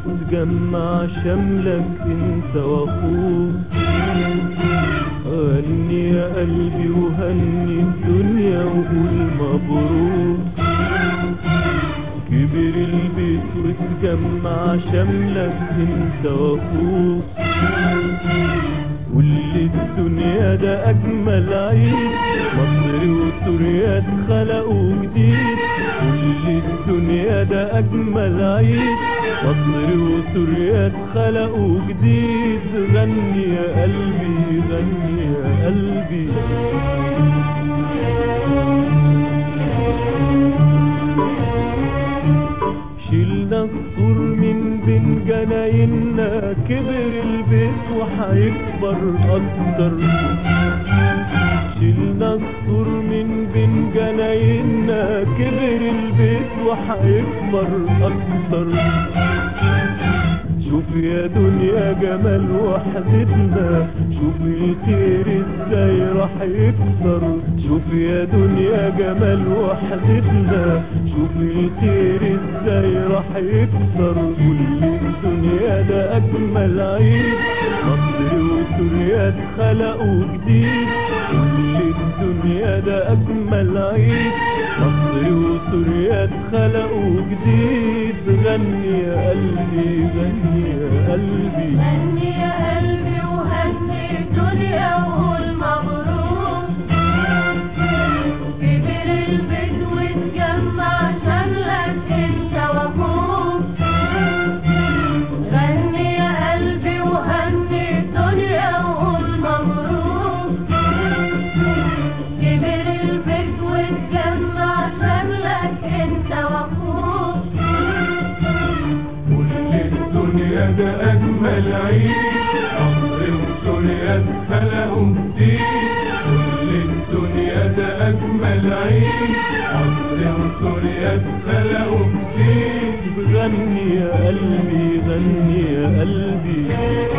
وتجمع شملك انت واخوك غني يا قلبي وهني الدنيا وقول مبروك كبر البيت وتجمع شملك انت واخوك واللي الدنيا ده اجمل عيد مصر وسوريا اتخلقوا جديد واللي الدنيا ده اجمل عيد مصر وسوريا اتخلقوا جديد غني يا قلبي غني يا قلبي شيلنا السور من بين جنايننا كبر البيت وهيكبر اكتر شيلنا السور من بين جنايننا كبر البيت وهيكبر اكتر شوف يا دنيا جمال وحدتنا شوف الخير ازاي راح يكسر شوف يا دنيا جمال وحدتنا شوف الخير ازاي راح يكسر كل الدنيا ده اجمل عيد مصر وسوريا اتخلقوا جديد كل الدنيا ده اجمل عيد مصر وسوريا اتخلقوا جديد غني يا قلبي غني يا قلبي هني يا قلبي وهني الدنيا وقول مبروك كبر البيت واتجمع شملك انت واخوك غني يا قلبي وهني الدنيا وقول مبروك كبر البيت واتجمع شملك انت واخوك كل الدنيا ده أجمل عيد مصر وسوريا اتخلقوا جديد كل الدنيا ده أجمل عيد مصر وسوريا اتخلقوا جديد غني يا قلبي غني يا قلبي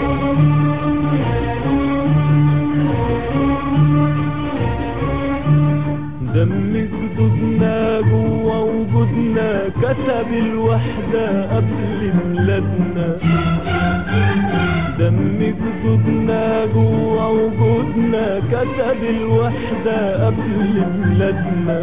دم جدودنا جوا وجودنا كتب الوحدة قبل ميلادنا دم جدودنا جوا وجودنا كتب الوحدة قبل ميلادنا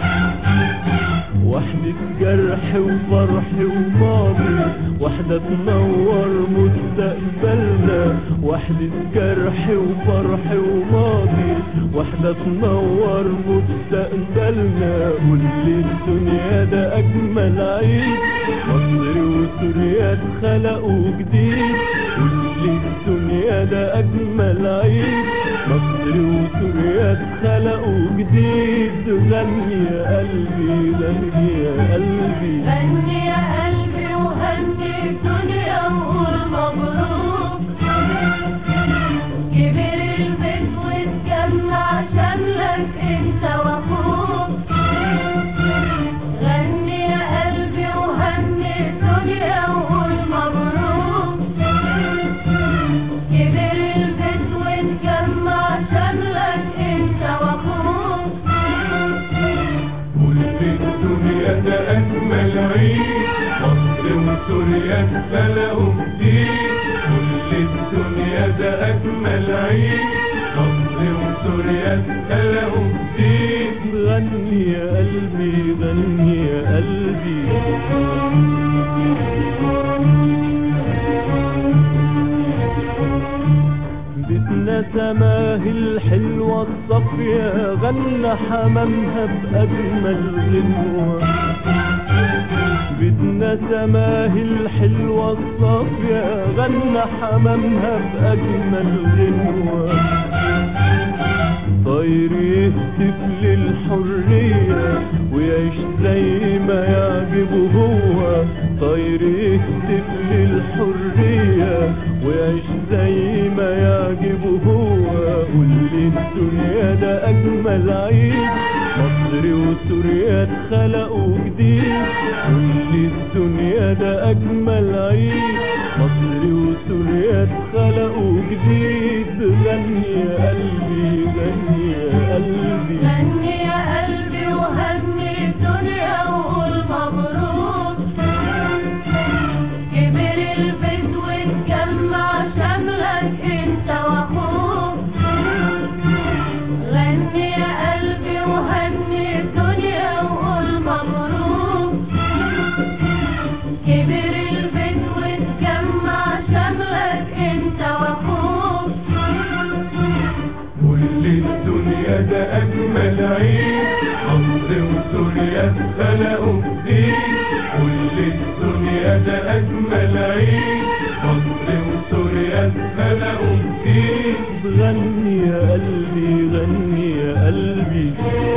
وحدة جرح وفرح وماضي وحدة تنور مستقبلنا وحدة جرح وفرح وماضي وحدة تنور مستقبلنا كل الدنيا ده أجمل عيد مصر وسوريا اتخلقوا جديد كل الدنيا ده أجمل عيد مصر وسوريا اتخلقوا جديد غني يا قلبي غني يا قلبي غني يا قلبي وهني الدنيا وقول مبروك كبر البيت واتجمع شملك انت واخوك غني يا قلبي وهني الدنيا وقول مبروك كبر البيت واتجمع شملك انت واخوك كل الدنيا ده أجمل عيد مصر وسوريا اتخلقوا جديد كل الدنيا ده أجمل عيد مصر وسوريا اتخلقوا جديد غني يا قلبي غني يا قلبي بيتنا سماه الحلوة الصافية غنى حمامها بأجمل غنوة بيتنا سماه الحلوة الصافية غنى حمامها بأجمل غنوة طير يهتف للحرية ويعيش زي ما يعجبه هو طير يهتف للحرية ويعيش زي ما يعجبه هو كل الدنيا ده أجمل عيد مصر وسوريا اتخلقوا جديد كل الدنيا ده أجمل عيد مصر وسوريا اتخلقوا جديد غني يا قلبي غني يا قلبي غني يا قلبي وهني الدنيا وقول مبروك كبر جديد كل الدنيا ده أجمل عيد مصر وسوريا اتخلقوا جديد غني يا قلبي غني يا قلبي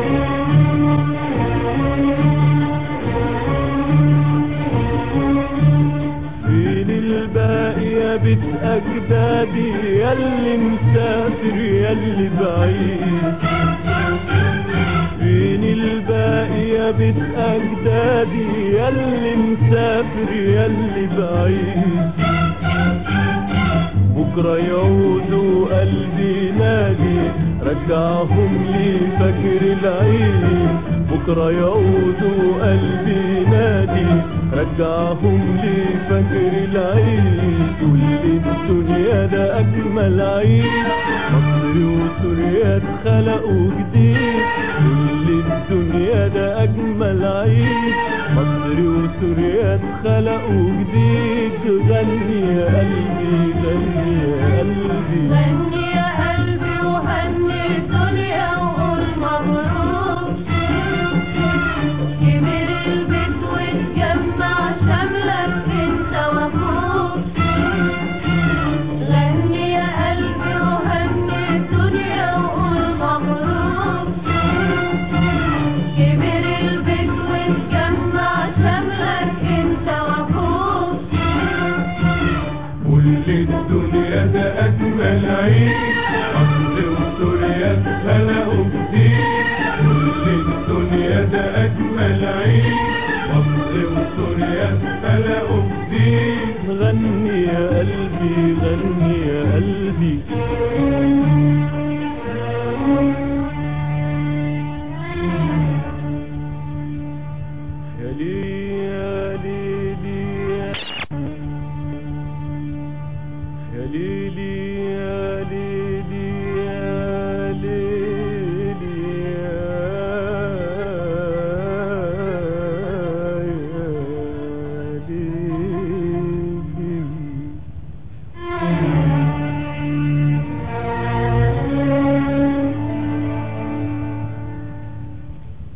فين الباقي يا بيت أجدادي ياللي مسافر ياللي بعيد فين الباقي يا بيت أجدادي ياللي مسافر ياللي بعيد بكرة يعودوا قلبي نادي رجعهم لي فجر العيد بكرة يعودوا قلبي نادي رجعهم لي فجر العيد كل الدنيا ده أجمل عيد مصر وسوريا اتخلقوا جديد كل الدنيا ده أجمل عيد مصر وسوريا اتخلقوا جديد غني يا قلبي غني يا قلبي غني يا قلبي وهني الدنيا وقول مبروك كبر البيت واتجمع شملك انت واخوك غني يا قلبي وهني الدنيا وقول مبروك كبر البيت واتجمع شملك انت واخوك كل الدنيا ده أجمل عيد مصر وسوريا اتخلقوا جديد كل الدنيا ده أجمل عيد مصر وسوريا اتخلقوا جديد غني